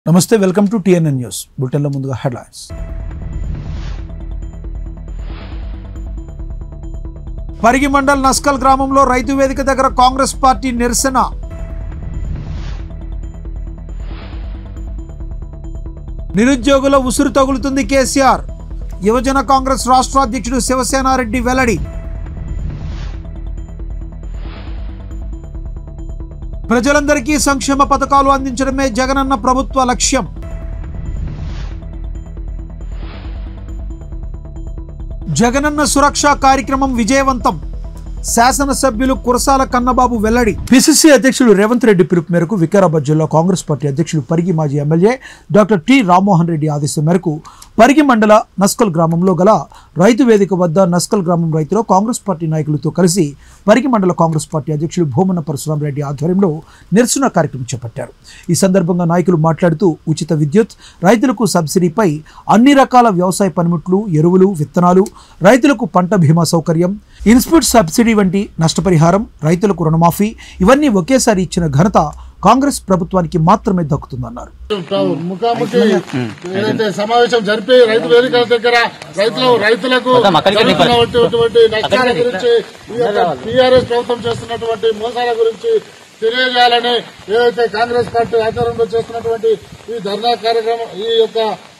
నమస్తే welcome to TNN news బులెటిన్లో ముందుగా హెడ్లైన్స్ పరిగి మండల్ నస్కల్ గ్రామంలో రైతు వేదిక దగ్గర కాంగ్రెస్ పార్టీ నిరసన నిరుద్యోగుల ఉసురు తగులుతుంది కేసీఆర్ యువజన కాంగ్రెస్ రాష్ట్ర అధ్యక్షుడు శివసేనారెడ్డి వెల్లడి ప్రజలందరికీ సంక్షేమ పథకాలు అందించడమే జగనన్న ప్రభుత్వ లక్ష్యం జగనన్న సురక్ష కార్యక్రమం విజయవంతం శాసనసభ్యులు కురసాల కన్నబాబు వెల్లడి పిసిసి అధ్యక్షులు రేవంత్ రెడ్డి పిలుపు మేరకు వికారాబాద్ జిల్లా కాంగ్రెస్ పార్టీ అధ్యక్షులు పరిగి మాజీ MLA doctor T Rammohan Reddy ఆదేశం మేరకు పరిగి మండల నస్కల్ గ్రామంలో గల రైతు వేదిక వద్ద నస్కల్ గ్రామం రైతులో కాంగ్రెస్ పార్టీ నాయకులతో కలిసి పరిగి మండల కాంగ్రెస్ పార్టీ అధ్యక్షులు భూమన్న పరశురాం రెడ్డి ఆధ్వర్యంలో నిరసన కార్యక్రమం చేపట్టారు ఈ సందర్భంగా నాయకులు మాట్లాడుతూ ఉచిత విద్యుత్ రైతులకు సబ్సిడీపై అన్ని రకాల వ్యవసాయ పనిముట్లు ఎరువులు విత్తనాలు రైతులకు పంట బీమా సౌకర్యం ఇన్స్పుట్ సబ్సిడీ వంటి నష్టపరిహారం రైతులకు రుణమాఫీ ఇవన్నీ ఒకేసారి ఇచ్చిన ఘనత కాంగ్రెస్ ప్రభుత్వానికి మాత్రమే దక్కుతుందన్నారు ముఖాముఖి ఏదైతే సమావేశం జరిపి రైతు వేదికల దగ్గర రైతులు రైతులకు మొత్తం అక్కడికే నింపాలి. జరుగుతున్నటువంటి నష్టాల గురించి ఈ యొక్క టీఆర్ఎస్ ప్రభుత్వం చేస్తున్నటువంటి మోసాల గురించి తెలియజేయాలని ఏదైతే కాంగ్రెస్ పార్టీ ఆధ్వర్యంలో చేస్తున్నటువంటి ఈ ధర్నా కార్యక్రమం ఈ యొక్క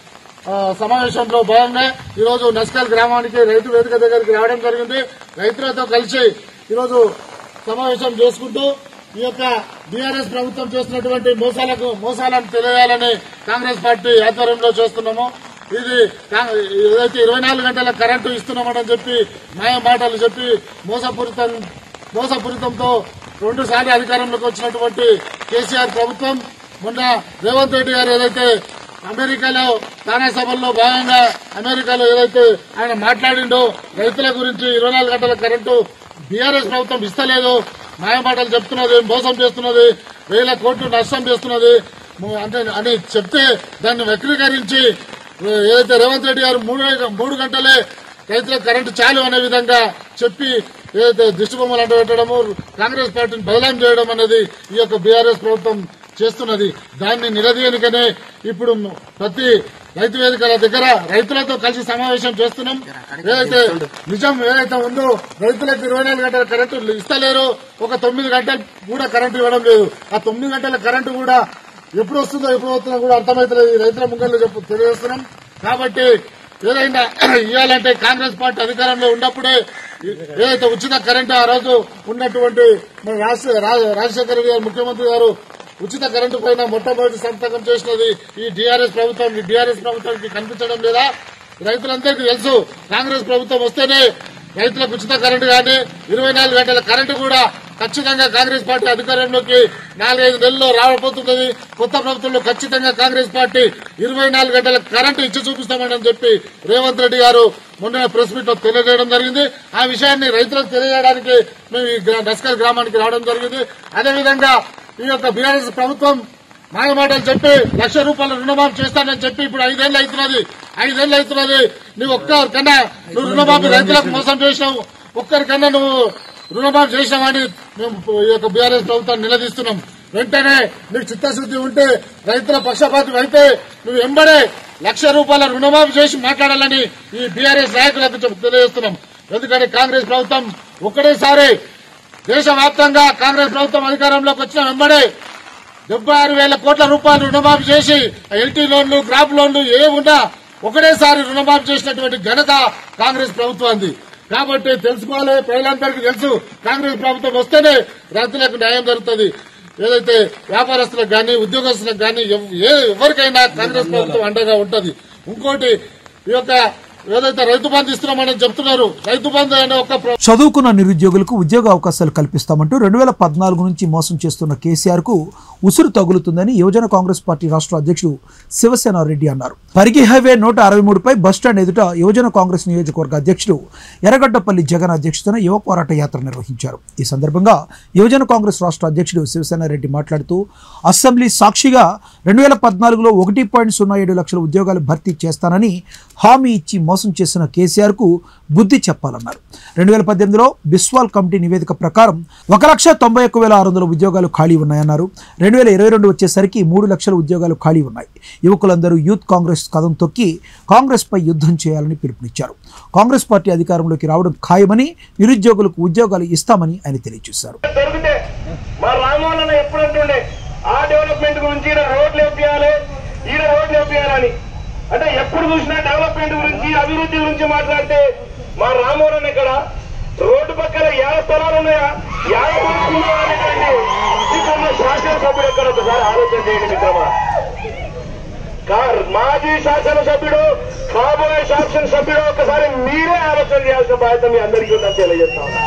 ఆ, సమావేశంలో భాగంగా ఈరోజు నస్కల్ గ్రామానికి రైతు వేదిక దగ్గరికి రావడం జరిగింది రైతులతో కలిసి ఈరోజు సమావేశం చేసుకుంటూ ఈ యొక్క బీఆర్ఎస్ ప్రభుత్వం చేస్తున్నటువంటి మోసాలకు మోసాలను తెలియాలని కాంగ్రెస్ పార్టీ ఆధ్వర్యంలో చేస్తున్నాము ఇది కా- ఏదైతే ఇరవై నాలుగు గంటల కరెంటు ఇస్తున్నామని చెప్పి మాయ మాటలు చెప్పి మోసపూరితం మోసపూరితంతో రెండు సార్లు అధికారంలోకి వచ్చినటువంటి కేసీఆర్ ప్రభుత్వం మొన్న రేవంత్ రెడ్డి గారు ఏదైతే అమెరికాలో తానా సభల్లో భాగంగా అమెరికాలో ఏదైతే ఆయన మాట్లాడిండో రైతుల గురించి ఇరవై నాలుగు గంటల కరెంటు బీఆర్ఎస్ ప్రభుత్వం ఇస్తలేదు మాయమాటలు చెప్తున్నది మోసం చేస్తున్నది వేల కోట్లు నష్టం చేస్తున్నది ము- అంటే అని చెప్తే దాన్ని వక్రీకరించి ఏదైతే రేవంత్ రెడ్డి గారు మూడు మూడు గంటలే రైతులకు కరెంటు చాలు అనే విధంగా చెప్పి ఏదైతే దిష్టి బొమ్మలు అంటబెట్టడము కాంగ్రెస్ పార్టీని బదలాం చేయడం అనేది ఈ యొక్క బీఆర్ఎస్ ప్రభుత్వం చేస్తున్నది దాన్ని నిలదీయనికనే ఇప్పుడు ప్రతి రైతు వేదికల దగ్గర రైతులతో కలిసి సమావేశం చేస్తున్నాం ఏదైతే నిజం ఏదైతే ఉందో రైతులకు ఇరవై నాలుగు గంటల కరెంటు ఇస్తలేరు ఒక తొమ్మిది గంటలు కూడా కరెంటు ఇవ్వడం లేదు ఆ తొమ్మిది గంటల కరెంటు కూడా ఎప్పుడు వస్తుందో ఎప్పుడు వస్తుందో కూడా అర్థమవుతలేదు ఈ రైతుల ముంగళ్ళు చెప్పు తెలియజేస్తున్నాం కాబట్టి ఏదైనా ఇవ్వాలంటే కాంగ్రెస్ పార్టీ అధికారంలో ఉన్నప్పుడే ఏదైతే ఉచిత కరెంటు ఆ రోజు ఉన్నటువంటి మన రాజశే- రా- రాజశేఖర రెడ్డి గారు ముఖ్యమంత్రి గారు ఉచిత కరెంటు పైన మొట్టమొదటి సంతకం చేసినది ఈ టీఆర్ఎస్ ప్రభుత్వం ఈ టీఆర్ఎస్ ప్రభుత్వానికి కనిపించడం లేదా రైతులందరికీ తెలుసు కాంగ్రెస్ ప్రభుత్వం వస్తేనే రైతులకు ఉచిత కరెంటు కానీ ఇరవై నాలుగు గంటల కరెంటు కూడా ఖచ్చితంగా కాంగ్రెస్ పార్టీ అధికారంలోకి నాలుగైదు నెలల్లో రాబోతున్నది కొత్త ప్రభుత్వంలో ఖచ్చితంగా కాంగ్రెస్ పార్టీ ఇరవై నాలుగు గంటల కరెంటు ఇచ్చి చూపిస్తామని చెప్పి రేవంత్ రెడ్డి గారు మొన్న ప్రెస్ మీట్ లో తెలియజేయడం జరిగింది ఆ విషయాన్ని రైతులకు తెలియజేయడానికి మేము ఈ గ్రా- నస్కల్ గ్రామానికి రావడం జరిగింది అదేవిధంగా ఈ యొక్క బీఆర్ఎస్ ప్రభుత్వం మాయమాటలు చెప్పి లక్ష రూపాయల రుణమాఫీ చేస్తానని చెప్పి ఇప్పుడు ఐదేళ్లు అవుతున్నది ఐదేళ్లు అవుతున్నది నువ్వు ఒక్కరికన్నా నువ్వు రుణమాఫీ రైతులకు మోసం చేసినావు ఒక్కరికన్నా నువ్వు రుణమాఫీ చేసినావని మేము ఈ యొక్క బీఆర్ఎస్ ప్రభుత్వాన్ని నిలదీస్తున్నాం వెంటనే నీకు చిత్తశుద్ధి ఉంటే రైతుల పక్షపాతం అయితే నువ్వు ఎంబడే లక్ష రూపాయల రుణమాఫీ చేసి మాట్లాడాలని ఈ బీఆర్ఎస్ నాయకులకు చెప్ తెలియజేస్తున్నాం ఎందుకంటే కాంగ్రెస్ ప్రభుత్వం ఒక్కడేసారి దేశవ్యాప్తంగా కాంగ్రెస్ ప్రభుత్వం అధికారంలోకి వచ్చిన వెంబడే డెబ్బై ఆరు వేల కోట్ల రూపాయలు రుణమాఫీ చేసి ఎల్టీ లోన్లు క్రాప్ లోన్లు ఏ ఉన్నా ఒకటేసారి రుణమాఫీ చేసినటువంటి ఘనత కాంగ్రెస్ ప్రభుత్వానికి కాబట్టి తెలుసుకోవాలి ప్రజలందరికీ తెలుసు కాంగ్రెస్ ప్రభుత్వం వస్తేనే రైతులకు న్యాయం జరుగుతుంది ఏదైతే వ్యాపారస్తులకు గాని ఉద్యోగస్తులకు గాని ఎవ్- ఏ ఎవరికైనా కాంగ్రెస్ ప్రభుత్వం అండగా ఉంటది ఇంకోటి ఈ యొక్క ఏదైతే రైతు బంధు ఇస్తున్నామని చెప్తున్నారు రైతు బంధు అనే ఒక ప్ర- చదువుకున్న నిరుద్యోగులకు ఉద్యోగ అవకాశాలు కల్పిస్తామంటూ రెండు వేల పద్నాలుగు నుంచి మోసం చేస్తున్న కేసీఆర్ కు ఉసురు తగులుతుందని యువజన కాంగ్రెస్ పార్టీ రాష్ట్ర అధ్యక్షుడు శివసేన రెడ్డి అన్నారు పరిగి హైవే నూట అరవై మూడుపై బస్టాండ్ ఎదుట యువజన కాంగ్రెస్ నియోజకవర్గ అధ్యక్షుడు ఎర్రగడ్డపల్లి జగన్ అధ్యక్షతన యువ పోరాట యాత్ర నిర్వహించారు ఈ సందర్భంగా యువజన కాంగ్రెస్ రాష్ట్ర అధ్యక్షుడు శివసేన రెడ్డి మాట్లాడుతూ అసెంబ్లీ సాక్షిగా రెండు వేల పద్నాలుగులో ఒకటి పాయింట్ సున్నా ఏడు లక్షల ఉద్యోగాలు భర్తీ చేస్తానని హామీ ఇచ్చి మోసం చేసిన కేసీఆర్ కు బుద్ధి చెప్పాలన్నారు రెండు వేల పద్దెనిమిదిలో బిస్వాల్ కమిటీ నివేదిక ప్రకారం ఒక లక్ష తొంభై ఒక్క వేల ఆరు వందల ఉద్యోగాలు ఖాళీ ఉన్నాయన్నారు రెండు రెండు వేల ఇరవై రెండు వచ్చేసరికి మూడు లక్షల ఉద్యోగాలు ఖాళీ ఉన్నాయి యువకులందరూ యూత్ కాంగ్రెస్ కథం తొక్కి కాంగ్రెస్పై యుద్ధం చేయాలని పిలుపునిచ్చారు కాంగ్రెస్ పార్టీ అధికారంలోకి రావడం ఖాయమని నిరుద్యోగులకు ఉద్యోగాలు ఇస్తామని ఆయన తెలియజేశారు దొరికితే మా రామోళ్ళని ఎప్పుడు అంటుండే ఆ డెవలప్మెంట్ గురించి ఈయన రోడ్లు వేపియాలి ఈయన రోడ్లు వేపియాలని అంటే ఎప్పుడు చూసినా డెవలప్మెంట్ గురించి అభివృద్ధి గురించి మాట్లాడితే మా రామోళ్ళని ఇక్కడ రోడ్డు పక్కన యాభ స్థలాలు ఉన్నాయా యాభ కొనుక్కున్నావా అనేటువంటి ఇక్కడ ఉన్న శాసనసభ్యులు ఎక్కడ ఒకసారి ఆలోచన చేయండి మిత్రమా కా- మాజీ శాసనసభ్యుడు కాబోయే శాసనసభ్యుడు ఒకసారి మీరే ఆలోచన చేయాల్సిన బాధ్యత మీ అందరికీ ఉందని తెలియజేస్తా ఉన్నా.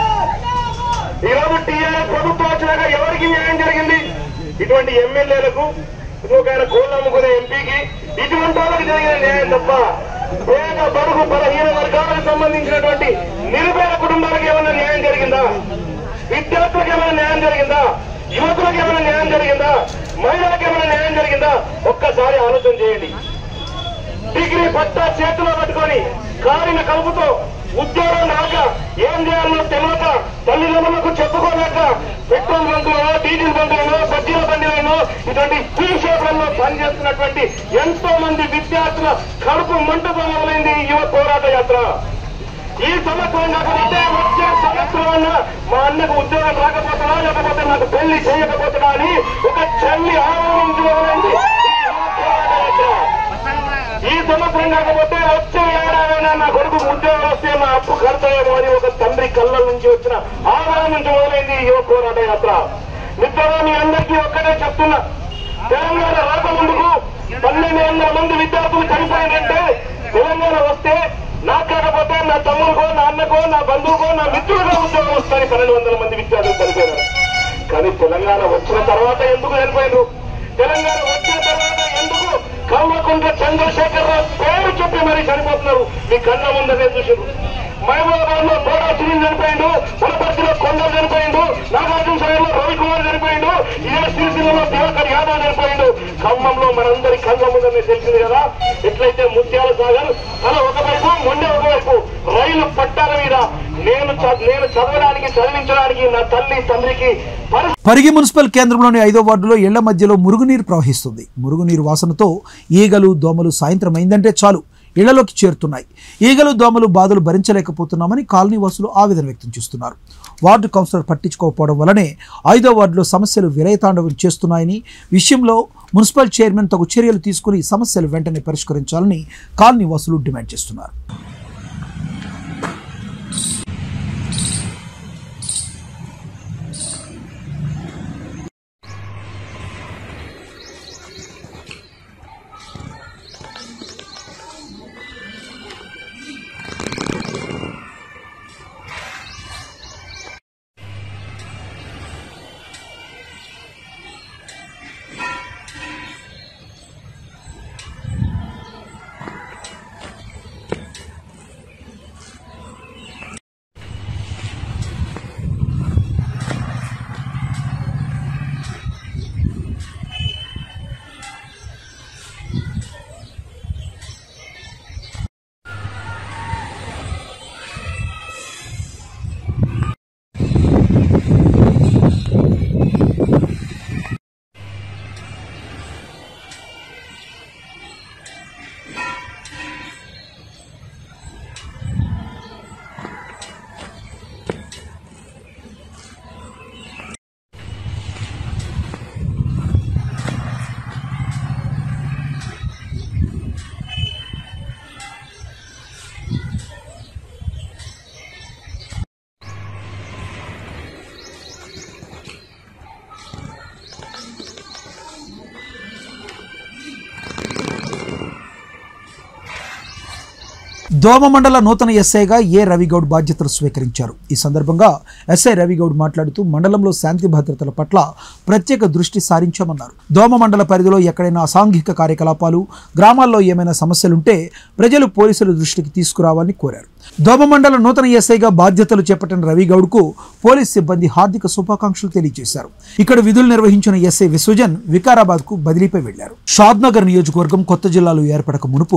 ఈరోజు టీఆర్ఎస్ ప్రభుత్వం వచ్చినాక ఎవరికి న్యాయం జరిగింది ఇటువంటి ఎమ్మెల్యేలకు ఇంకొక ఆయన కోళ్ళు అమ్ముకునే ఎంపీకి ఇటువంటి వాళ్ళకి జరిగిన న్యాయం తప్ప పేద బడుగు బలహీన వర్గాలకు సంబంధించినటువంటి నిరుపేద కుటుంబాలకు ఏమైనా న్యాయం జరిగిందా విద్యార్థులకు ఏమైనా న్యాయం జరిగిందా యువకులకు ఏమైనా న్యాయం జరిగిందా మహిళలకు ఏమైనా న్యాయం జరిగిందా ఒక్కసారి ఆలోచన చేయండి డిగ్రీ పట్టా చేతిలో పట్టుకొని కారిన కలుపుతో ఉద్యోగం రాక ఏం చేయాలో తెలియక తల్లిదండ్రులకు చెప్పుకోలేక పెట్రోల్ బంకులలో డీజిల్ బంకులలో సజ్జీల బండిలలో ఇటువంటి టీ షేప్లలో పనిచేస్తున్నటువంటి ఎంతో మంది విద్యార్థుల కడుపు మంటతో మొదలైంది ఈ యువ పోరాట యాత్ర ఈ సంవత్సరం కాకపోతే వచ్చే సంవత్సరం అన్నా మా అన్నకు ఉద్యోగం రాకపోతున్నా లేకపోతే నాకు పెళ్లి చేయకపోతున్నా అని ఒక చెల్లి ఆలోచించి మొదలైంది ఈ యువ పోరాట యాత్ర ఈ సంవత్సరం కాకపోతే వచ్చే ఏడాదైనా నా కొడుకు ఉద్యోగం వస్తే నా అప్పు కడతాయేమో అని ఒక తండ్రి కళ్ళ నుంచి వచ్చిన ఆదాయం నుంచి మొదలైంది ఈ యువ పోరాట యాత్ర మిత్రులు మీ అందరికీ ఒక్కటే చెప్తున్నా తెలంగాణ రాకముందుకు పన్నెండు వందల మంది విద్యార్థులు చనిపోయిందంటే తెలంగాణ వస్తే నాకు కాకపోతే నా తమ్ముడికో నా అన్నకో నా బంధువుకో నా మిత్రుడికో ఉద్యోగం వస్తాయని పన్నెండు వందల మంది విద్యార్థులు చనిపోయినారు కానీ తెలంగాణ వచ్చిన తర్వాత ఎందుకు చనిపోయారు తెలంగాణ వచ్చిన తర్వాత ఎందుకు కల్వకుంట్ల చంద్రశేఖర్ రావు పేరు చెప్పి మరీ చనిపోతున్నారు మీ కళ్ళ ముందరే చూసారు మహబూబాబాద్ లో బోడా సునీల్ చనిపోయిండు వనపర్తిలో కొండలు చనిపోయిండు నాగార్జున సాగర్లో రవికుమార్ చనిపోయిండు ఇదే సిరిసిల్లలో దివాకర్ యాదవ్ చనిపోయిండు ఖమ్మంలో మనందరి కళ్ళ ముందరే తెలిసింది కదా ఎట్లయితే ముత్యాల సాగర్ తల ఒకవైపు మొండె ఒకవైపు రైలు పట్టాల మీద నేను చ- నేను చదవడానికి చదివించడానికి నా తల్లి తండ్రికి పరిస్థితి పరిగి మున్సిపల్ కేంద్రంలోని ఐదో వార్డులో ఇళ్ల మధ్యలో మురుగునీరు ప్రవహిస్తుంది మురుగునీరు వాసనతో ఈగలు దోమలు సాయంత్రం అయిందంటే చాలు ఇళ్లలోకి చేరుతున్నాయి ఈగలు దోమలు బాధలు భరించలేకపోతున్నామని కాలనీ వాసులు ఆవేదన వ్యక్తం చేస్తున్నారు వార్డు కౌన్సిలర్ పట్టించుకోకపోవడం వల్లనే ఐదో వార్డులో సమస్యలు విరయతాండవం చేస్తున్నాయని విషయంలో మున్సిపల్ చైర్మన్ తగు చర్యలు తీసుకుని సమస్యలు వెంటనే పరిష్కరించాలని కాలనీ వాసులు డిమాండ్ చేస్తున్నారు దోమ మండల నూతన ఎస్ఐగా ఏ రవిగౌడ్ బాధ్యతలు స్వీకరించారు ఈ సందర్భంగా ఎస్ఐ రవిగౌడ్ మాట్లాడుతూ మండలంలో శాంతి భద్రతల పట్ల ప్రత్యేక దృష్టి సారించామన్నారు దోమ మండల పరిధిలో ఎక్కడైనా అసాంఘిక కార్యకలాపాలు గ్రామాల్లో ఏమైనా సమస్యలుంటే ప్రజలు పోలీసుల దృష్టికి తీసుకురావాలని కోరారు దోమ మండల నూతన ఎస్ఐగా బాధ్యతలు చేపట్టిన రవిగౌడ్కు పోలీస్ సిబ్బంది హార్దిక శుభాకాంక్షలు తెలియజేశారు ఇక్కడ విధులు నిర్వహించిన ఎస్ఐ విశ్వజన్ వికారాబాద్ కు బదిలీపై వెళ్లారు షాద్నగర్ నియోజకవర్గం కొత్త జిల్లాలో ఏర్పడక మునుపు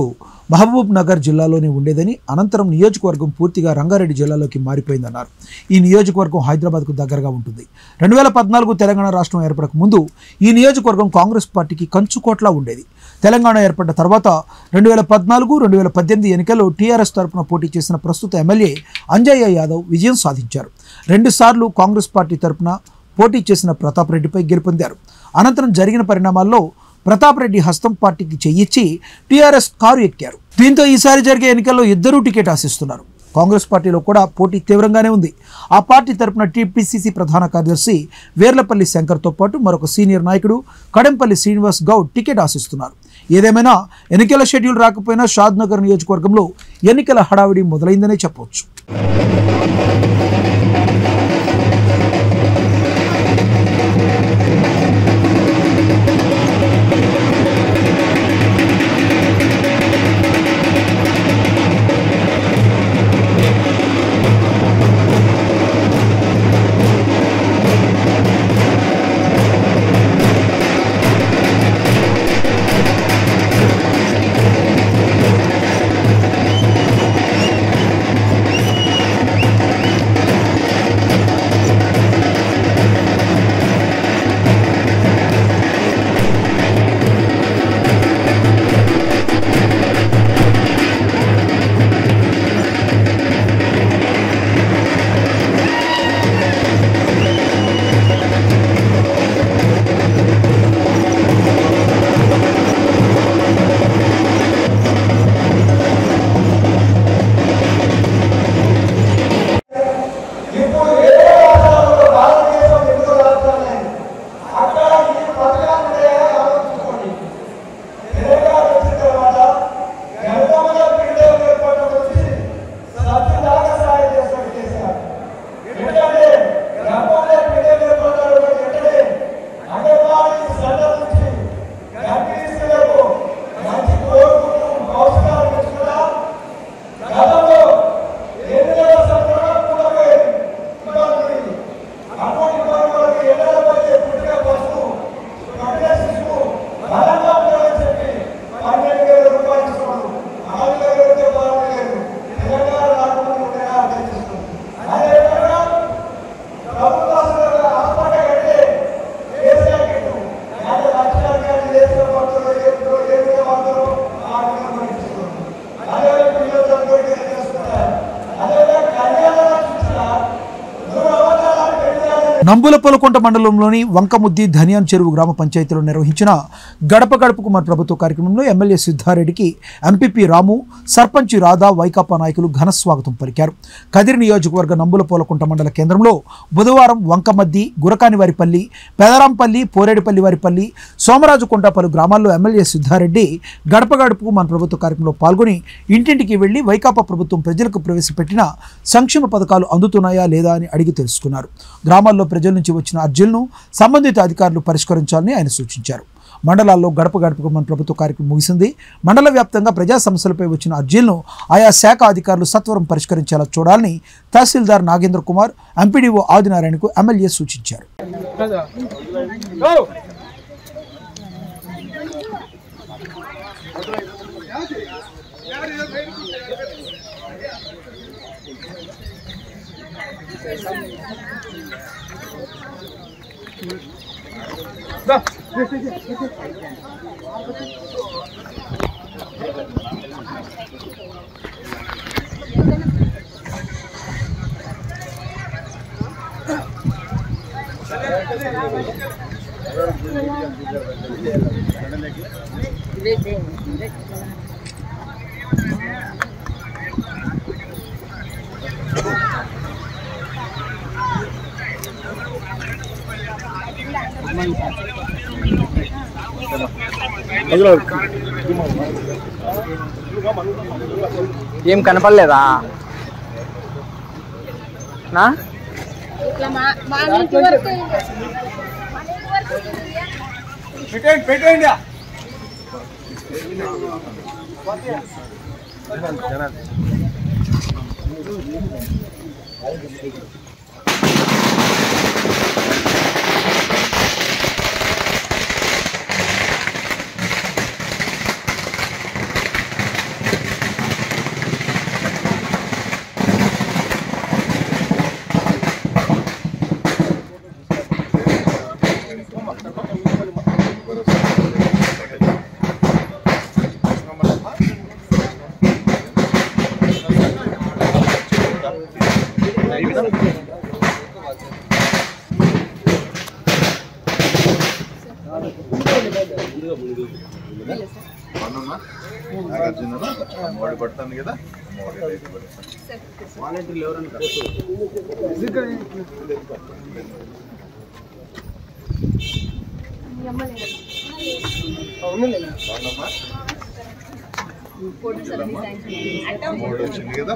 మహబూబ్ నగర్ జిల్లాలోనే ఉండేదని అనంతరం నియోజకవర్గం పూర్తిగా రంగారెడ్డి జిల్లాలోకి మారిపోయిందన్నారు ఈ నియోజకవర్గం హైదరాబాద్కు దగ్గరగా ఉంటుంది రెండు వేల పద్నాలుగు తెలంగాణ రాష్ట్రం ఏర్పడక ముందు ఈ నియోజకవర్గం కాంగ్రెస్ పార్టీకి కంచుకోట్లా ఉండేది తెలంగాణ ఏర్పడ్డ తర్వాత రెండు వేల పద్నాలుగు రెండు వేల పద్దెనిమిది ఎన్నికల్లో టీఆర్ఎస్ తరపున పోటీ చేసిన ప్రస్తుత ఎమ్మెల్యే అంజయ్య యాదవ్ విజయం సాధించారు రెండుసార్లు కాంగ్రెస్ పార్టీ తరపున పోటీ చేసిన ప్రతాప్ రెడ్డిపై గెలుపొందారు అనంతరం జరిగిన పరిణామాల్లో ప్రతాప్ రెడ్డి హస్తం పార్టీకి చెయ్యిచ్చి టీఆర్ఎస్ కారు ఎక్కారు దీంతో ఈసారి జరిగే ఎన్నికల్లో ఇద్దరూ టికెట్ ఆశిస్తున్నారు కాంగ్రెస్ పార్టీలో కూడా పోటీ తీవ్రంగానే ఉంది ఆ పార్టీ తరపున టీపీసీసీ ప్రధాన కార్యదర్శి వేర్లపల్లి శంకర్తో పాటు మరొక సీనియర్ నాయకుడు కడెంపల్లి శ్రీనివాస్ గౌడ్ టికెట్ ఆశిస్తున్నారు ఏదేమైనా ఎన్నికల షెడ్యూల్ రాకపోయినా షాద్ నగర్ నియోజకవర్గంలో ఎన్నికల హడావిడి మొదలైందనే చెప్పవచ్చు ఇప్పుడు ఏ రాష్ట్రాల్లో భారతదేశం ఎందుకు రాష్ట్రాలైంది అక్కడ ఈ పథకాలు ఉన్నాయా ఆలోచించుకోండి తెలంగాణ వచ్చిన తర్వాత గతంలో పీడలు ఏర్పడడం వచ్చి సత్యదాకా సాయం చేస్తాడు కేసీఆర్ ఎందుకంటే గతంలో పీడలు ఏర్పడ్డాడు వెంటనే అంగన్వాడీ సెంటర్ నుంచి గర్భిణీలకు మంచి కోరుకుంటూ పౌష్టికాలు పెంచుకున్నా గతంలో ఎన్నికల సందర్భంగా కూడబోయేది ఇబ్బంది అటువంటి ఇబ్బందులకు ఎన్నెల పడితే పుట్టిన పసుపు కట్టిన శిశువు బలంగా ఉండాలని చెప్పి పన్నెండు వేల రూపాయలు ఇస్తున్నాడు నాలుగు వేల అయితే పదహారు వేలు తెలంగాణ రాకముందు ఉండేలా అర్థం చేస్తుంది అదేవిధంగా ప్రభుత్వ ఆసుపత్రుల హాస్పిటల్ కట్టే కేసీఆర్ కిట్టు యాభై లక్షల కానీ దేశంలో పడుతుందో ఏదో ఏ విధంగా వాడతారో ఆ విధంగా పంపిస్తున్నారు అదేవిధంగా పిల్లలతో కోరిక చేస్తున్నారు అదేవిధంగా కళ్యాణ లక్ష్మి నూరు అవతారాలు పెట్టాలని నంబుల పొలకొంట మండలంలోని వంకముద్ది ధనియాన్ చెరువు గ్రామ పంచాయతీలో నిర్వహించిన గడప గడపకు మన ప్రభుత్వ కార్యక్రమంలో ఎమ్మెల్యే సిద్ధారెడ్డికి ఎంపీపీ రాము సర్పంచ్ రాధా వైకాపా నాయకులు ఘన స్వాగతం పలికారు కదిరి నియోజకవర్గ నంబుల పోలకుంట మండల కేంద్రంలో బుధవారం వంకమద్ది గురకానివారిపల్లి పెదరాంపల్లి పోరేడిపల్లి వారిపల్లి సోమరాజుకొండ పలు గ్రామాల్లో ఎమ్మెల్యే సిద్ధారెడ్డి గడప గడపకు మన ప్రభుత్వ కార్యక్రమంలో పాల్గొని ఇంటింటికి వెళ్లి వైకాపా ప్రభుత్వం ప్రజలకు ప్రవేశపెట్టిన సంక్షేమ పథకాలు అందుతున్నాయా లేదా అని అడిగి తెలుసుకున్నారు గ్రామాల్లో ప్రజల నుంచి వచ్చిన అర్జీలను సంబంధిత అధికారులు పరిష్కరించాలని ఆయన సూచించారు మండలాల్లో గడప గడపకు మన ప్రభుత్వ కార్యక్రమం ముగిసింది మండల వ్యాప్తంగా ప్రజా సమస్యలపై వచ్చిన అర్జీలను ఆయా శాఖ అధికారులు సత్వరం పరిష్కరించేలా చూడాలని తహసీల్దార్ నాగేంద్ర కుమార్ ఎంపీడీఓ ఆదినారాయణకు ఎమ్మెల్యే సూచించారు ఏం కనపడలేదా నా ఇట్లా మా మా ఇంటి వరకు మన ఇంటి వరకు పెట్టండి పెట్టండి అవునమ్మా నాగార్జున అమ్మఒడి పడుతుంది కదా అమ్మఒడి రైతు భరోసా. అవునమ్మా అమ్మఒడి వచ్చింది కదా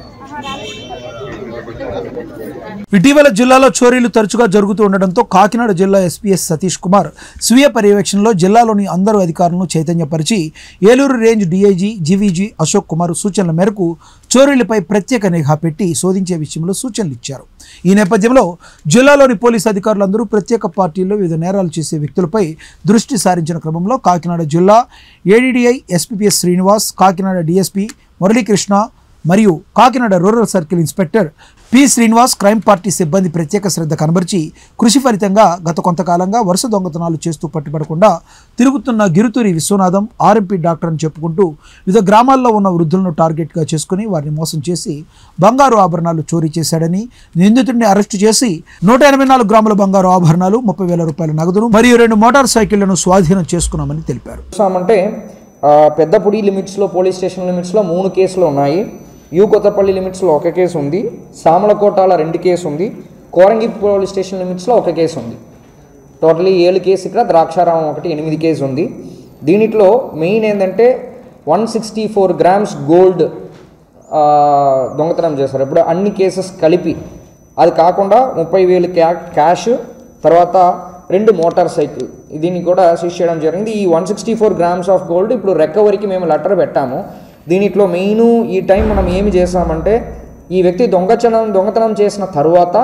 ఇటీవల జిల్లాలో చోరీలు తరచుగా జరుగుతూ ఉండడంతో కాకినాడ జిల్లా ఎస్పీఎస్ సతీష్ కుమార్ స్వీయ పర్యవేక్షణలో జిల్లాలోని అందరు అధికారులను చైతన్యపరిచి Eluru range DIG GVG Ashok Kumar సూచనల మేరకు చోరీలపై ప్రత్యేక నిఘా పెట్టి శోధించే విషయంలో సూచనలు ఇచ్చారు ఈ నేపథ్యంలో జిల్లాలోని పోలీసు అధికారులందరూ ప్రత్యేక పార్టీల్లో వివిధ నేరాలు చేసే వ్యక్తులపై దృష్టి సారించిన క్రమంలో కాకినాడ జిల్లా ADDI SPPS Srinivas Kakinada DSP Muralikrishna మరియు Kakinada rural circle inspector P Srinivas crime party సిబ్బంది ప్రత్యేక శ్రద్ధ కనబరిచి కృషి ఫలితంగా గత కొంతకాలంగా వరుస దొంగతనాలు చేస్తూ పట్టుబడకుండా తిరుగుతున్న గిరుతూరి విశ్వనాథం ఆర్ఎంపీ డాక్టర్ అని చెప్పుకుంటూ వివిధ గ్రామాల్లో ఉన్న వృద్ధులను టార్గెట్గా చేసుకుని వారిని మోసం చేసి బంగారు ఆభరణాలు చోరీ చేశాడని నిందితుడిని అరెస్టు చేసి నూట ఎనభై నాలుగు గ్రాముల బంగారు ఆభరణాలు ముప్పై వేల రూపాయల నగదును మరియు రెండు మోటార్ సైకిళ్లను స్వాధీనం చేసుకున్నామని తెలిపారు చూసామంటే ఆ, పెద్దపుడి లిమిట్స్లో పోలీస్ స్టేషన్ లిమిట్స్లో మూడు కేసులు ఉన్నాయి యూ కొత్తపల్లి లిమిట్స్లో ఒక కేసు ఉంది సామలకోటాల రెండు కేసు ఉంది కోరంగి పోలీస్ స్టేషన్ లిమిట్స్లో ఒక కేసు ఉంది టోటలీ ఏడు కేసు ఇక్కడ ద్రాక్షారామం ఒకటి ఎనిమిది కేసు ఉంది దీనిట్లో మెయిన్ ఏంటంటే one sixty four grams gold ఆ, దొంగతనం చేశారు ఇప్పుడు అన్ని కేసెస్ కలిపి అది కాకుండా ముప్పై వేలు క్యా క్యాష్ తర్వాత రెండు మోటార్ సైకిల్ దీన్ని కూడా సీజ్ చేయడం జరిగింది ఈ one sixty four grams of gold ఇప్పుడు రెకవరీకి మేము లెటర్ పెట్టాము దీనిట్లో మెయిన్ ఈ టైం మనం ఏమి చేసామంటే ఈ వ్యక్తి దొంగతనం దొంగతనం చేసిన తర్వాత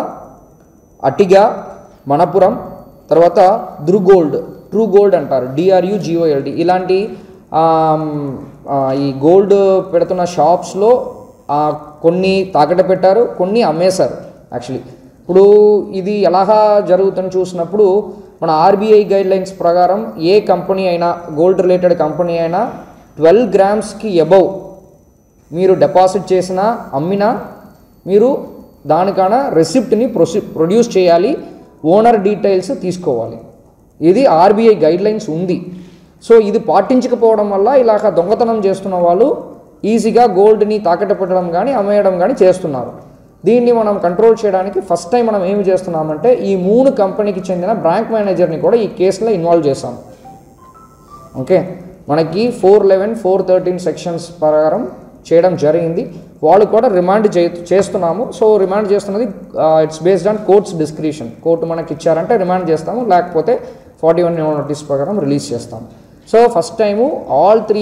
అటిగా మనపురం తర్వాత ధృ గోల్డ్ ట్రూ గోల్డ్ అంటారు డిఆర్యు జిఓఎల్డి ఇలాంటి ఆమ్, ఆ, ఈ గోల్డ్ పెడుతున్న షాప్స్లో ఆ, కొన్ని తాకట పెట్టారు కొన్ని అమ్మేశారు యాక్చువల్లీ ఇప్పుడు ఇది ఎలాగా జరుగుతుంది చూసినప్పుడు మన ఆర్బీఐ గైడ్ లైన్స్ ప్రకారం ఏ కంపెనీ అయినా గోల్డ్ రిలేటెడ్ కంపెనీ అయినా ట్వెల్వ్ గ్రామ్స్కి అబౌవ్ మీరు డిపాజిట్ చేసినా అమ్మినా మీరు దానికన రెసిప్ట్ని ప్రొసి ప్రొడ్యూస్ చేయాలి ఓనర్ డీటెయిల్స్ తీసుకోవాలి ఇది ఆర్బీఐ గైడ్ లైన్స్ ఉంది సో ఇది పాటించకపోవడం వల్ల ఇలాగ దొంగతనం చేస్తున్న వాళ్ళు ఈజీగా గోల్డ్ని తాకట్టు పెట్టడం కానీ అమ్మేయడం కానీ చేస్తున్నారు దీన్ని మనం కంట్రోల్ చేయడానికి ఫస్ట్ టైం మనం ఏమి చేస్తున్నామంటే ఈ మూడు కంపెనీకి చెందిన బ్యాంక్ మేనేజర్ని కూడా ఈ కేసులో ఇన్వాల్వ్ చేశాం ఓకే మనకి four eleven four thirteen sections ప్రకారం చేయడం జరిగింది వాళ్ళు కూడా రిమాండ్ చే చేస్తున్నాము సో రిమాండ్ చేస్తున్నది it's based on courts description court మనకి ఇచ్చారంటే రిమాండ్ చేస్తాము లేకపోతే ఫార్టీ వన్ నోటీస్ ప్రకారం రిలీజ్ చేస్తాము so first time all three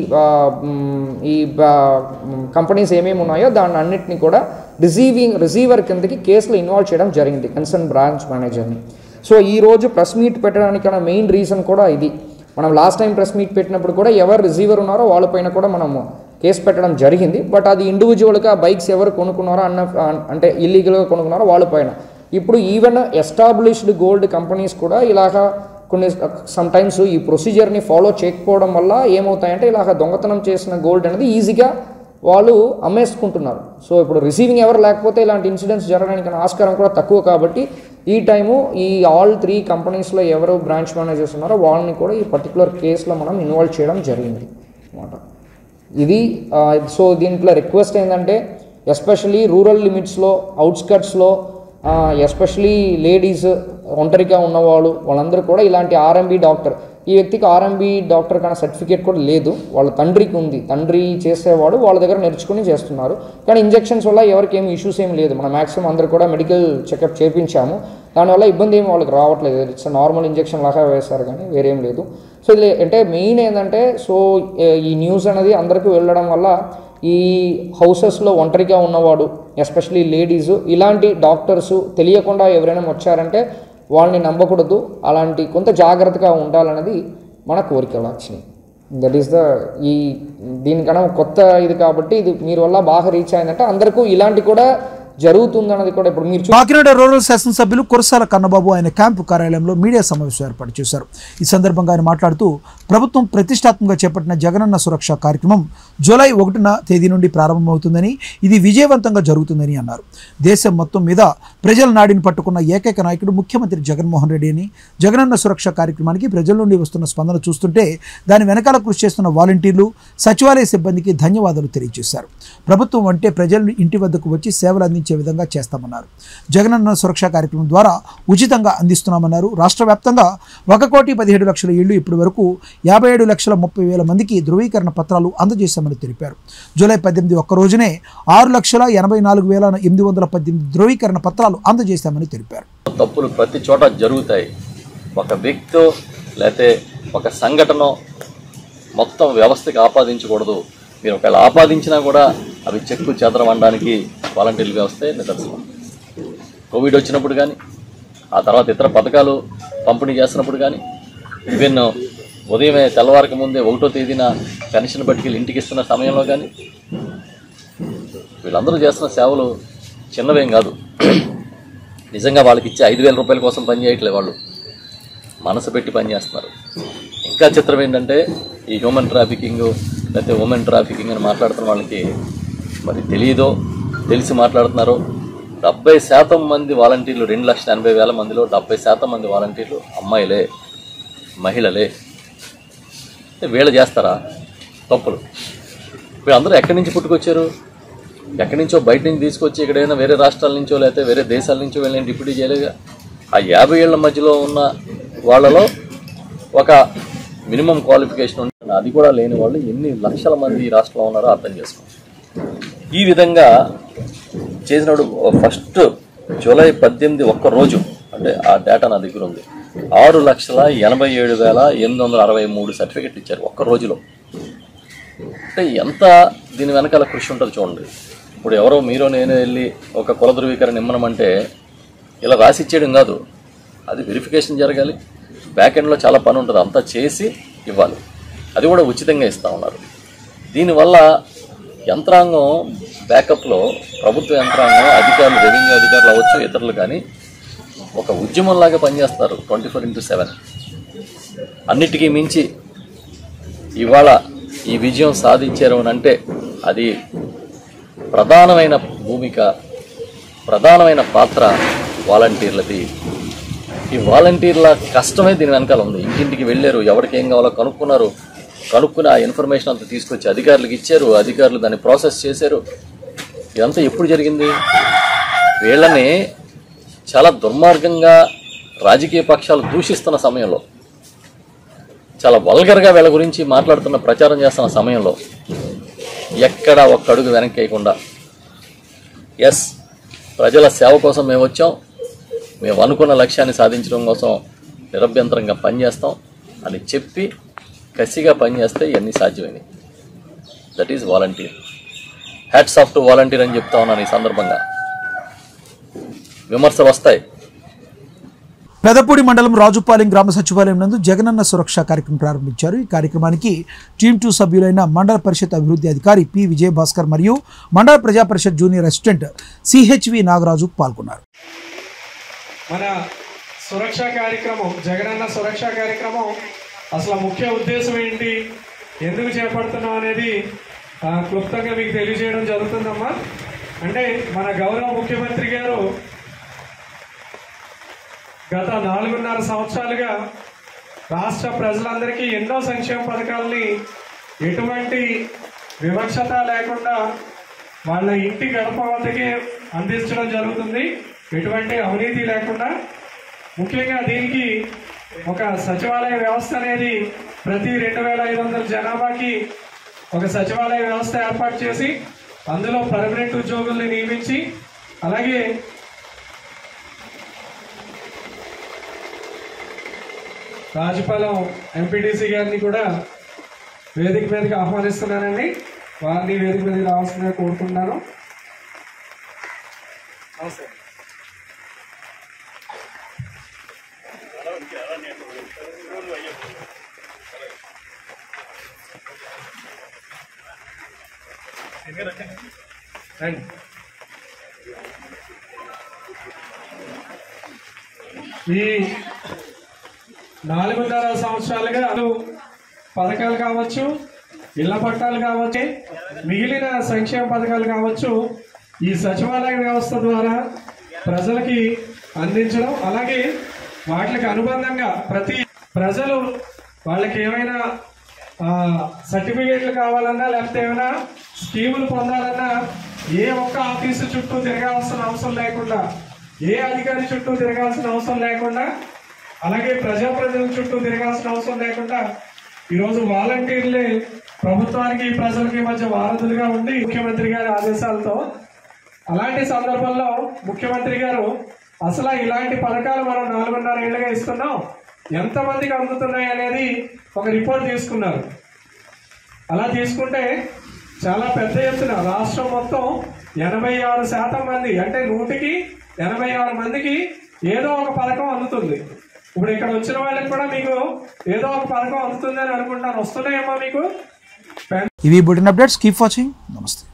ఈ కంపెనీస్ ఏమేమి ఉన్నాయో దాన్ని అన్నిటిని కూడా రిసీవింగ్ రిసీవర్ కిందకి కేసులో ఇన్వాల్వ్ చేయడం జరిగింది కన్సర్న్ బ్రాంచ్ మేనేజర్ని సో ఈ రోజు ప్రెస్ మీట్ పెట్టడానికి మెయిన్ రీజన్ కూడా ఇది మనం లాస్ట్ టైం ప్రెస్ మీట్ పెట్టినప్పుడు కూడా ఎవరు రిసీవర్ ఉన్నారో వాళ్ళపైన కూడా మనము కేసు పెట్టడం జరిగింది బట్ అది ఇండివిజువల్గా బైక్స్ ఎవరు కొనుక్కున్నారో అన్న అంటే ఇల్లీగల్గా కొనుక్కున్నారో వాళ్ళపైన ఇప్పుడు ఈవెన్ ఎస్టాబ్లిష్డ్ గోల్డ్ కంపెనీస్ కూడా ఇలాగా కొన్ని సమ్ టైమ్స్ ఈ ప్రొసీజర్ని ఫాలో చేయకపోవడం వల్ల ఏమవుతాయంటే ఇలాగ దొంగతనం చేసిన గోల్డ్ అనేది ఈజీగా వాళ్ళు అమ్మేసుకుంటున్నారు సో ఇప్పుడు రిసీవింగ్ ఎవరు లేకపోతే ఇలాంటి ఇన్సిడెంట్స్ జరగడానికి ఆస్కారం కూడా తక్కువ కాబట్టి ఈ టైము ఈ ఆల్ త్రీ కంపెనీస్లో ఎవరు బ్రాంచ్ మేనేజర్స్ ఉన్నారో వాళ్ళని కూడా ఈ పర్టికులర్ కేసులో మనం ఇన్వాల్వ్ చేయడం జరిగింది అనమాట ఇది ఆ, సో దీంట్లో రిక్వెస్ట్ ఏంటంటే ఎస్పెషలీ రూరల్ లిమిట్స్లో అవుట్స్కట్స్లో ఎస్పెషలీ లేడీస్ ఒంటరిగా ఉన్నవాళ్ళు వాళ్ళందరూ కూడా ఇలాంటి ఆర్ఎంబి డాక్టర్ ఈ వ్యక్తికి ఆర్ఎంబి డాక్టర్ కానీ సర్టిఫికేట్ కూడా లేదు వాళ్ళ తండ్రికి ఉంది తండ్రి చేసేవాడు వాళ్ళ దగ్గర నేర్చుకుని చేస్తున్నారు కానీ ఇంజెక్షన్స్ వల్ల ఎవరికి ఏమి ఇష్యూస్ ఏం లేదు మనం మ్యాక్సిమం అందరూ కూడా మెడికల్ చెకప్ చేయించాము దానివల్ల ఇబ్బంది ఏమి వాళ్ళకి రావట్లేదు ఇట్స్ నార్మల్ ఇంజెక్షన్ లాగా వేస్తారు కానీ వేరేం లేదు సో ఇది అంటే మెయిన్ ఏంటంటే సో ఏ- ఈ న్యూస్ అనేది అందరికీ వెళ్ళడం వల్ల ఈ హౌసెస్లో ఒంటరిగా ఉన్నవాడు ఎస్పెషలీ లేడీస్ ఇలాంటి డాక్టర్స్ తెలియకుండా ఎవరైనా వచ్చారంటే వాళ్ళని నమ్మకూడదు అలాంటి కొంత జాగ్రత్తగా ఉండాలన్నది మన కోరిక లక్ష్మి దట్ ఈస్ ద ఈ దీనికన్నా కొత్త ఇది కాబట్టి ఇది మీరు వల్ల బాగా రీచ్ అయిందంటే అందరికీ ఇలాంటి కూడా జరుగుతుందన్నది కూడా ఇప్పుడు మీరు చూ- కాకినాడ రూరల్ శాసనసభ్యులు కురసాల కన్నబాబు ఆయన క్యాంపు కార్యాలయంలో మీడియా సమావేశం ఏర్పాటు చేశారు ఈ సందర్భంగా ఆయన మాట్లాడుతూ ప్రభుత్వం ప్రతిష్టాత్మకంగా చేపట్టిన జగనన్న సురక్ష కార్యక్రమం జూలై ఒకటిన తేదీ నుండి ప్రారంభమవుతుందని ఇది విజయవంతంగా జరుగుతుందని అన్నారు దేశం మొత్తం మీద ప్రజల నాడిని పట్టుకున్న ఏకైక నాయకుడు ముఖ్యమంత్రి జగన్మోహన్ రెడ్డి అని జగనన్న సురక్ష కార్యక్రమానికి ప్రజల నుండి వస్తున్న స్పందన చూస్తుంటే దాని వెనకాల కృషి చేస్తున్న వాలంటీర్లు సచివాలయ సిబ్బందికి ధన్యవాదాలు తెలియజేశారు ప్రభుత్వం అంటే ప్రజలను ఇంటి వద్దకు వచ్చి సేవలు అందించే విధంగా చేస్తామన్నారు జగనన్న సురక్ష కార్యక్రమం ద్వారా ఉచితంగా అందిస్తున్నామన్నారు రాష్ట్ర వ్యాప్తంగా ఒక కోటి పదిహేడు లక్షల ఇళ్లు ఇప్పటి వరకు యాభై ఏడు లక్షల ముప్పై వేల మందికి ధృవీకరణ పత్రాలు అందజేశామని తెలిపారు జూలై పద్దెనిమిది ఒక్క రోజునే ఆరు లక్షల ఎనభై నాలుగు వేల ఎనిమిది వందల పద్దెనిమిది ధృవీకరణ పత్రాలు అందజేశామని తెలిపారు తప్పులు ప్రతి చోట జరుగుతాయి ఒక వ్యక్తో లేకపోతే ఒక సంఘటన మొత్తం వ్యవస్థకి ఆపాదించకూడదు మీరు ఒకవేళ ఆపాదించినా కూడా అవి చెక్కు చెదరవడానికి వాలంటీర్ వ్యవస్థే నిదర్శనం కోవిడ్ వచ్చినప్పుడు కానీ ఆ తర్వాత ఇతర పథకాలు పంపిణీ చేస్తున్నప్పుడు కానీ ఈవెన్ ఉదయమే తెల్లవారక ముందే ఒకటో తేదీన పెన్షన్ పట్టుకెళ్ళి ఇంటికి ఇస్తున్న సమయంలో కానీ వీళ్ళందరూ చేస్తున్న సేవలు చిన్నవేం కాదు నిజంగా వాళ్ళకి ఇచ్చే ఐదు వేల రూపాయల కోసం పని చేయట్లేదు వాళ్ళు మనసు పెట్టి పని చేస్తున్నారు ఇంకా చిత్రం ఏంటంటే ఈ హ్యూమన్ ట్రాఫికింగ్ లేకపోతే ఉమెన్ ట్రాఫికింగ్ అని మాట్లాడుతున్న వాళ్ళకి మరి తెలియదో తెలిసి మాట్లాడుతున్నారో డెబ్బై శాతం మంది వాలంటీర్లు రెండు లక్షల ఎనభై వేల మందిలో డెబ్బై శాతం మంది వాలంటీర్లు అమ్మాయిలే మహిళలే వీళ్ళు చేస్తారా తప్పులు వీళ్ళందరూ ఎక్కడి నుంచి పుట్టుకొచ్చారు ఎక్కడి నుంచో బయట నుంచి తీసుకొచ్చి ఎక్కడైనా వేరే రాష్ట్రాల నుంచో లేకపోతే వేరే దేశాల నుంచో వెళ్ళిన డిప్యూటీ చేయలేగా ఆ యాభై ఏళ్ల మధ్యలో ఉన్న వాళ్ళలో ఒక మినిమం క్వాలిఫికేషన్ ఉంటుంది అది కూడా లేని వాళ్ళు ఎన్ని లక్షల మంది ఈ రాష్ట్రంలో ఉన్నారో అర్థం చేసుకోండి ఈ విధంగా చేసినప్పుడు ఫస్ట్ జూలై పద్దెనిమిది ఒక్క రోజు అంటే ఆ డేటా నా దగ్గర ఉంది ఆరు లక్షల ఎనభై ఏడు వేల ఎనిమిది వందల అరవై మూడు సర్టిఫికెట్లు ఇచ్చారు ఒక్క రోజులో అంటే ఎంత దీని వెనకాల కృషి ఉంటుంది చూడండి ఇప్పుడు ఎవరో మీరు నేను వెళ్ళి ఒక కుల ధృవీకరణ ఇమ్మనమంటే ఇలా రాసి ఇచ్చేయడం కాదు అది వెరిఫికేషన్ జరగాలి బ్యాక్ ఎండ్లో చాలా పని ఉంటుంది అంతా చేసి ఇవ్వాలి అది కూడా ఉచితంగా ఇస్తూ ఉన్నారు దీనివల్ల యంత్రాంగం బ్యాకప్లో ప్రభుత్వ యంత్రాంగం అధికారులు రెవెన్యూ అధికారులు అవ్వచ్చు ఇతరులు కానీ ఒక ఉద్యమంలాగా పనిచేస్తారు ట్వంటీ ఫోర్ ఇంటూ సెవెన్ అన్నిటికీ మించి ఇవాళ ఈ విజయం సాధించారు అని అంటే అది ప్రధానమైన భూమిక ప్రధానమైన పాత్ర వాలంటీర్లది ఈ వాలంటీర్ల కష్టమే దీని వెనకాల ఉంది ఇంటింటికి వెళ్ళారు ఎవరికి ఏం కావాలో కనుక్కున్నారు కనుక్కుని ఆ ఇన్ఫర్మేషన్ అంతా తీసుకొచ్చి అధికారులకు ఇచ్చారు అధికారులు దాన్ని ప్రాసెస్ చేశారు ఇదంతా ఎప్పుడు జరిగింది వీళ్ళని చాలా దుర్మార్గంగా రాజకీయ పక్షాలు దూషిస్తున్న సమయంలో చాలా వల్గర్గా వీళ్ళ గురించి మాట్లాడుతున్న ప్రచారం చేస్తున్న సమయంలో ఎక్కడ ఒక్క అడుగు వెనక్కి వేయకుండా ఎస్ ప్రజల సేవ కోసం మేము వచ్చాం మేము అనుకున్న లక్ష్యాన్ని సాధించడం కోసం నిరభ్యంతరంగా పనిచేస్తాం అని చెప్పి కసిగా పనిచేస్తే ఇవన్నీ సాధ్యమైనవి that is volunteer hats off to volunteer అని చెప్తా ఉన్నాను ఈ సందర్భంగా విమర్శలు వస్తాయి పెదపూడి మండలం రాజుపాలెం గ్రామ సచివాలయం నందు జగనన్న సురక్ష కార్యక్రమం ప్రారంభించారు ఈ కార్యక్రమానికి టీమ్ టూ సభ్యులైన మండల పరిషత్ అభివృద్ధి అధికారి పి విజయభాస్కర్ మరియు మండల ప్రజా పరిషత్ జూనియర్ అసిస్టెంట్ సిహెచ్వి నాగరాజు పాల్గొన్నారు మన సురక్ష కార్యక్రమం జగనన్న సురక్ష కార్యక్రమం అసలు ముఖ్య ఉద్దేశం ఏంటి ఎందుకు చేపడుతున్నాం అనేది ఆ, క్లుప్తంగా మీకు తెలియజేయడం జరుగుతుందమ్మా అంటే మన గౌరవ ముఖ్యమంత్రి గారు గత నాలుగున్నర సంవత్సరాలుగా రాష్ట్ర ప్రజలందరికీ ఎన్నో సంక్షేమ పథకాలని ఎటువంటి వివక్షత లేకుండా వాళ్ళ ఇంటి గడప వద్దకే అందించడం జరుగుతుంది ఎటువంటి అవినీతి లేకుండా ముఖ్యంగా దీనికి ఒక సచివాలయ వ్యవస్థ అనేది ప్రతి రెండు వేల ఐదు వందల జనాభాకి ఒక సచివాలయ వ్యవస్థ ఏర్పాటు చేసి అందులో పర్మనెంట్ ఉద్యోగుల్ని నియమించి అలాగే రాజపాలెం ఎంపీటీసీ గారిని కూడా వేదిక మీదకి ఆహ్వానిస్తున్నానండి వారిని వేదిక మీదకి రావాల్సిందిగా కోరుకుంటున్నాను నమస్తే రండి ఈ నాలుగున్నర సంవత్సరాలుగా పథకాలు కావచ్చు ఇళ్ల పట్టాలు కావచ్చు మిగిలిన సంక్షేమ పథకాలు కావచ్చు ఈ సచివాలయ వ్యవస్థ ద్వారా ప్రజలకి అందించడం అలాగే వాటికి అనుబంధంగా ప్రతి ప్రజలు వాళ్ళకి ఏమైనా ఆ, సర్టిఫికేట్లు కావాలన్నా లేకపోతే ఏమైనా స్కీములు పొందాలన్నా ఏ ఒక్క ఆఫీసు చుట్టూ తిరగాల్సిన అవసరం లేకుండా ఏ అధికారి చుట్టూ తిరగాల్సిన అవసరం లేకుండా అలాగే ప్రజాప్రతినిధుల చుట్టూ తిరగాల్సిన అవసరం లేకుండా ఈరోజు వాలంటీర్లే ప్రభుత్వానికి ప్రజలకి మధ్య వారధులుగా ఉండి ముఖ్యమంత్రి గారి ఆదేశాలతో అలాంటి సందర్భంలో ముఖ్యమంత్రి గారు అసలు ఇలాంటి పథకాలు మనం నాలుగున్నర ఏళ్ళుగా ఇస్తున్నాం ఎంతమందికి అందుతున్నాయి అనేది ఒక రిపోర్ట్ తీసుకున్నారు అలా తీసుకుంటే చాలా పెద్ద ఎత్తున రాష్ట్రం మొత్తం ఎనభై ఆరు శాతం మంది అంటే నూటికి ఎనభై ఆరు మందికి ఏదో ఒక పథకం అందుతుంది ఇప్పుడు ఇక్కడ వచ్చిన వాళ్ళకి కూడా మీకు ఏదో ఒక పథకం అందుతుందని అనుకుంటాను వస్తున్నాయేమో మీకు ఇవి బుడిన అప్డేట్స్ కీప్ వాచింగ్ నమస్తే